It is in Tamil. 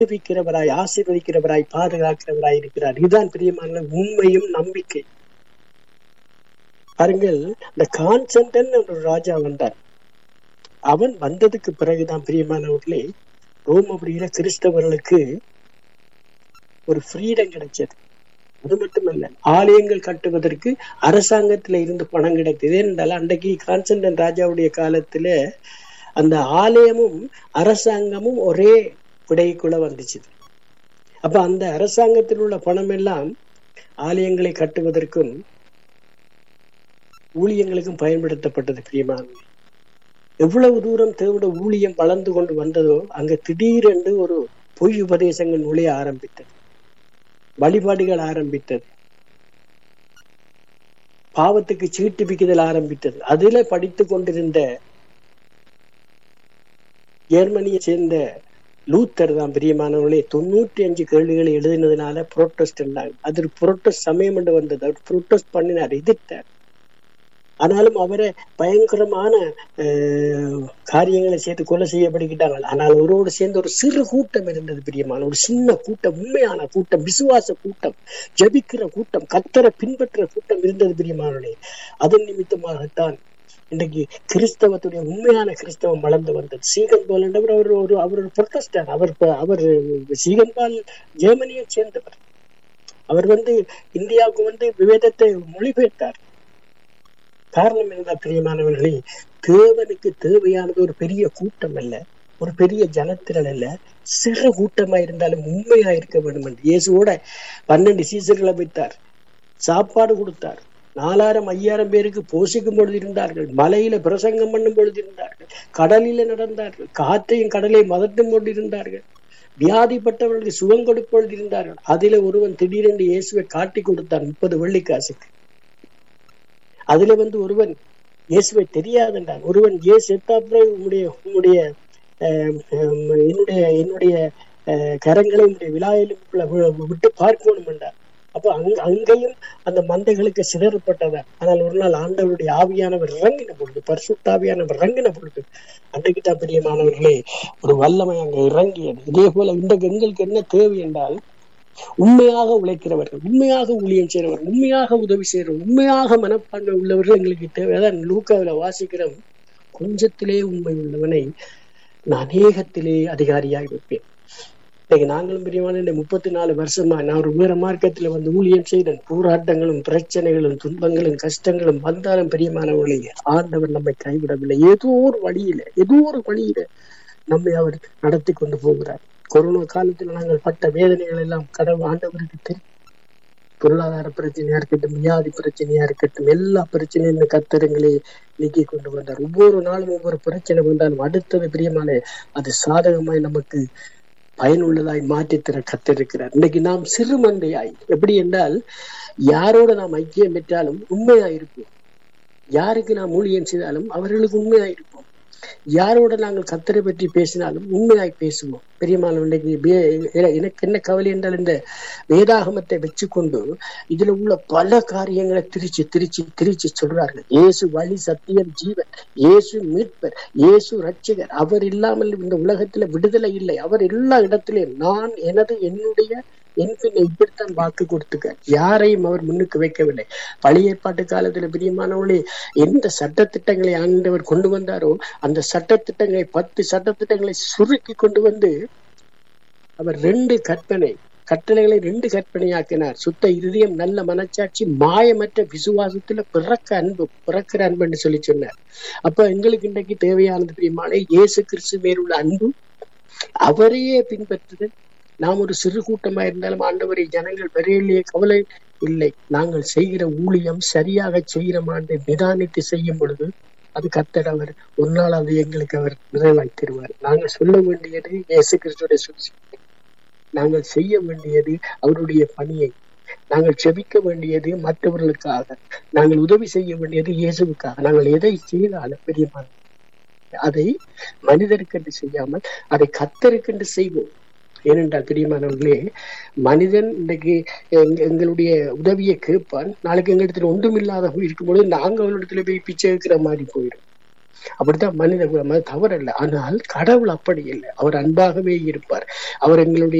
விடுவிக்கிறவராய் ஆசீர்வதிக்கிறவராய் பாதுகாக்கிறவராய் இருக்கிறார் இதுதான் பிரியமான உண்மையும் நம்பிக்கை பாருங்கள் இந்த கான்சன்டன் ஒரு ராஜா வந்தார் அவன் வந்ததுக்கு பிறகுதான் பிரியமானவர்களே ரோமபுரியில கிறிஸ்தவர்களுக்கு ஒரு ஃப்ரீடம் கிடைச்சது அது மட்டுமல்ல ஆலயங்கள் கட்டுவதற்கு அரசாங்கத்துல இருந்து பணம் கிடைத்தது என்றால் அன்றைக்கு கான்ஸ்டன்டன் ராஜாவுடைய காலத்துல அந்த ஆலயமும் அரசாங்கமும் ஒரே விடைக்குள்ள வந்துச்சு அப்ப அந்த அரசாங்கத்தில் உள்ள பணம் எல்லாம் ஆலயங்களை கட்டுவதற்கும் ஊழியங்களுக்கும் பயன்படுத்தப்பட்டது பிரியமானது எவ்வளவு தூரம் தேவட ஊழியம் வளர்ந்து கொண்டு வந்ததோ அங்க திடீரென்று ஒரு பொய் உபதேசங்கள் நுழைய ஆரம்பித்தது வழிபாடுகள் ஆரம்பித்தது பாவத்துக்கு சீட்டு பிக்குதல் ஆரம்பித்தது அதுல படித்து கொண்டிருந்த ஜெர்மனியை சேர்ந்த லூத்தர் தான் பிரியமானவர்களே தொண்ணூற்றி அஞ்சு கேள்விகளை எழுதினதுனால புரோட்டஸ்ட் இருந்தாங்க அது புரோட்டஸ்ட் சமயம் என்று வந்தது அவர் புரோட்டஸ்ட் பண்ணினார் எதிர்த்தார் ஆனாலும் அவரை பயங்கரமான காரியங்களை சேர்த்து கொலை செய்யப்படுகிட்டாங்க ஆனால் ஒருவோடு சேர்ந்து ஒரு சிறு கூட்டம் இருந்தது பிரியமான ஒரு சின்ன கூட்டம் உண்மையான கூட்டம் விசுவாச கூட்டம் ஜபிக்கிற கூட்டம் கத்தரை பின்பற்ற கூட்டம் இருந்தது பிரியமானே அதன் நிமித்தமாகத்தான் இன்றைக்கு கிறிஸ்தவத்துடைய உண்மையான கிறிஸ்தவம் வளர்ந்து வந்தது சீகன்பால் என்றவர் அவர் ஒரு அவர் ஒரு புரொட்டஸ்டர் அவர் அவர் சீகன்பால் ஜெர்மனியை சேர்ந்தவர் அவர் வந்து இந்தியாவுக்கு வந்து விவேதத்தை மொழிபெயர்த்தார் காரணம் என்ன பிரியமானவர்களே தேவனுக்கு தேவையானது ஒரு பெரிய கூட்டம் அல்ல ஒரு பெரிய ஜனத்திரள் அல்ல சிறு கூட்டமா இருந்தாலும் உண்மையா இருக்க வேண்டும் என்று இயேசுவோட பன்னெண்டு சீசர்களை வைத்தார் சாப்பாடு கொடுத்தார் நாலாயிரம் ஐயாயிரம் பேருக்கு போஷிக்கும் பொழுது இருந்தார்கள் மலையில பிரசங்கம் பண்ணும் பொழுது இருந்தார்கள் கடலில நடந்தார்கள் காற்றையும் கடலையும் மதட்டும் கொண்டு இருந்தார்கள் வியாதிப்பட்டவர்களுக்கு சுகம் கொடுப்பொழுது இருந்தார்கள் அதில ஒருவன் திடீரென்று இயேசுவை காட்டி கொடுத்தான் முப்பது வெள்ளிக்காசுக்கு அதுல வந்து ஒருவன் இயேசுவை தெரியாதுன்றான் ஒருவன் இயேசு எத்தாப்புற உன்னுடைய உன்னுடைய என்னுடைய என்னுடைய கரங்களை உன்னுடைய விழாயிலும் விட்டு பார்க்கணும் என்றார் அப்ப அங்க அங்கேயும் அந்த மந்தைகளுக்கு சிதறப்பட்டதா ஆனால் ஒரு நாள் ஆண்டவருடைய ஆவியானவர் இறங்கின பொழுது பரிசுத்தாவியானவர் இறங்கின பொழுது அன்றைக்கு தான் பிரியமானவர்களே ஒரு வல்லமை அங்க இறங்கியது இதே போல இந்த எங்களுக்கு என்ன தேவை என்றால் உண்மையாக உழைக்கிறவர்கள் உண்மையாக ஊழியம் செய்கிறவர்கள் உண்மையாக உதவி செய்கிறவர்கள் உண்மையாக மனப்பான்மை உள்ளவர்கள் எங்களுக்கு தேவைதான் லூக்காவில வாசிக்கிறோம் கொஞ்சத்திலே உண்மை உள்ளவனை நான் அநேகத்திலே அதிகாரியாக இருப்பேன் இன்னைக்கு நாங்களும் பிரியமான முப்பத்தி நாலு வருஷமா நான் ஒரு வேற மார்க்கத்துல வந்து ஊழியம் செய்தேன் போராட்டங்களும் பிரச்சனைகளும் துன்பங்களும் கஷ்டங்களும் வந்தாலும் பிரியமானவர்களே ஆண்டவர் நம்மை கைவிடவில்லை ஏதோ ஒரு வழியில ஏதோ ஒரு வழியில நம்மை அவர் நடத்தி கொண்டு போகிறார் கொரோனா காலத்துல நாங்கள் பட்ட வேதனைகள் எல்லாம் கடவுள் ஆண்டவருக்கு தெரியும் பொருளாதார பிரச்சனையா இருக்கட்டும் வியாதி பிரச்சனையா இருக்கட்டும் எல்லா பிரச்சனையும் கத்தரங்களே நீக்கி கொண்டு வந்தார் ஒவ்வொரு நாளும் ஒவ்வொரு பிரச்சனை வந்தாலும் அடுத்தது பிரியமான அது சாதகமாய் நமக்கு பயனுள்ளதாய் மாற்றித்தர கத்திருக்கிறார் இன்னைக்கு நாம் சிறு மந்தையாய் எப்படி என்றால் யாரோட நாம் ஐக்கியம் பெற்றாலும் உண்மையா இருப்போம் யாருக்கு நாம் ஊழியம் செய்தாலும் அவர்களுக்கு உண்மையா இருப்போம் யாரோட நாங்கள் கத்தரை பற்றி பேசினாலும் உண்மையாய் பேசுவோம் பெரியமான எனக்கு என்ன கவலை என்றால் இந்த வேதாகமத்தை வச்சுக்கொண்டு இதுல உள்ள பல காரியங்களை திரிச்சு திரிச்சு திரிச்சு சொல்றார்கள் இயேசு வழி சத்தியம் ஜீவன் இயேசு மீட்பர் இயேசு ரட்சிகர் அவர் இல்லாமல் இந்த உலகத்துல விடுதலை இல்லை அவர் எல்லா இடத்திலையும் நான் எனது என்னுடைய என் பின்ன இப்படித்தான் வாக்கு கொடுத்துக்க யாரையும் அவர் முன்னுக்கு வைக்கவில்லை பழைய ஏற்பாட்டு காலத்துல பிரியமானவர்களே எந்த சட்டத்திட்டங்களை ஆண்டவர் கொண்டு வந்தாரோ அந்த சட்டத்திட்டங்களை பத்து சட்டத்திட்டங்களை சுருக்கி கொண்டு வந்து அவர் ரெண்டு கற்பனை கட்டளைகளை ரெண்டு கற்பனையாக்கினார் சுத்த இருதயம் நல்ல மனச்சாட்சி மாயமற்ற விசுவாசத்துல பிறக்க அன்பு பிறக்கிற அன்புன்னு சொல்லி சொன்னார் அப்ப எங்களுக்கு இன்றைக்கு தேவையானது பிரியமான இயேசு கிறிஸ்து மேலுள்ள அன்பு அவரையே பின்பற்றுதல் நாம் ஒரு சிறு கூட்டமா இருந்தாலும் ஆண்டவரை ஜனங்கள் பெரியலையே கவலை இல்லை நாங்கள் செய்கிற ஊழியம் சரியாக செய்கிறோமான்னு நிதானித்து செய்யும் பொழுது அது கத்தர் அவர் ஒரு நாள் அது எங்களுக்கு அவர் நிறைவாய் தருவார் நாங்கள் சொல்ல வேண்டியது இயேசு கிறிஸ்துடைய சுவிசேஷம் நாங்கள் செய்ய வேண்டியது அவருடைய பணியை நாங்கள் செபிக்க வேண்டியது மற்றவர்களுக்காக நாங்கள் உதவி செய்ய வேண்டியது இயேசுவுக்காக நாங்கள் எதை செய்தாலும் பெரியமான அதை மனிதருக்கென்று செய்யாமல் அதை கத்தருக்கென்று செய்வோம் ஏனென்றால் பிரியமானவர்களே மனிதன் இன்றைக்கு எங்களுடைய உதவியை கேட்பான் நாளைக்கு எங்க இடத்துல ஒன்றும் இல்லாத இருக்கும்பொழுது நாங்க அவளிடத்துல போய் பிச்சை இருக்கிற மாதிரி போயிடும் அப்படித்தான் மனித குலம் அது தவறல்ல ஆனால் கடவுள் அப்படி இல்லை அவர் அன்பாகவே இருப்பார் அவர் எங்களுடைய